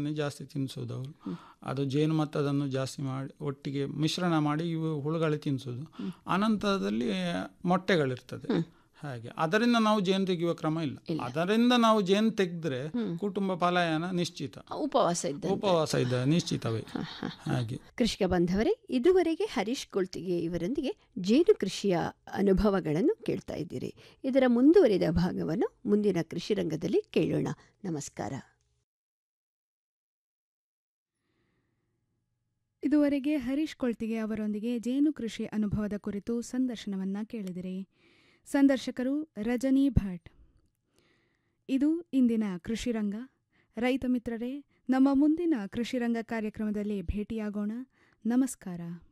ಜೇನನ್ನೇ ಜಾಸ್ತಿ ತಿನ್ನಿಸೋದು ಅವರು ಅದು ಜೇನು ಮತ್ತು ಅದನ್ನು ಜಾಸ್ತಿ ಮಾಡಿ ಒಟ್ಟಿಗೆ ಮಿಶ್ರಣ ಮಾಡಿ ಇವು ಹುಳುಗಳು ತಿನ್ನಿಸೋದು ಅನಂತರದಲ್ಲಿ ಮೊಟ್ಟೆಗಳಿರ್ತದೆ ಹಾಗೆ ಅದರಿಂದ ನಾವು ಜೇನು ತೆಗೆಯುವ ಕ್ರಮ ಇಲ್ಲ ಅದರಿಂದ ನಾವು ಜೇನು ತೆಗೆದ್ರೆ ಕುಟುಂಬ ಪಲಾಯನ ನಿಶ್ಚಿತ ಉಪವಾಸ ಇದ್ದ ಉಪವಾಸ ಇದೆ ನಿಶ್ಚಿತವೇ ಹಾಗೆ ಕೃಷಿಕ ಬಾಂಧವರೇ ಇದುವರೆಗೆ ಹರೀಶ್ ಕೊಳ್ತಿಗೆ ಇವರೊಂದಿಗೆ ಜೇನು ಕೃಷಿಯ ಅನುಭವಗಳನ್ನು ಕೇಳ್ತಾ ಇದ್ದೀರಿ ಇದರ ಮುಂದುವರಿದ ಭಾಗವನ್ನು ಮುಂದಿನ ಕೃಷಿ ರಂಗದಲ್ಲಿ ಕೇಳೋಣ ನಮಸ್ಕಾರ ಇದುವರೆಗೆ ಹರೀಶ್ ಕೊಳ್ತಿಗೆ ಅವರೊಂದಿಗೆ ಜೇನು ಕೃಷಿ ಅನುಭವದ ಕುರಿತು ಸಂದರ್ಶನವನ್ನ ಕೇಳಿದಿರಿ ಸಂದರ್ಶಕರು ರಜನಿ ಭಟ್ ಇದು ಇಂದಿನ ಕೃಷಿರಂಗ ರೈತ ಮಿತ್ರರೇ ನಮ್ಮ ಮುಂದಿನ ಕೃಷಿರಂಗ ಕಾರ್ಯಕ್ರಮದಲ್ಲಿ ಭೇಟಿಯಾಗೋಣ ನಮಸ್ಕಾರ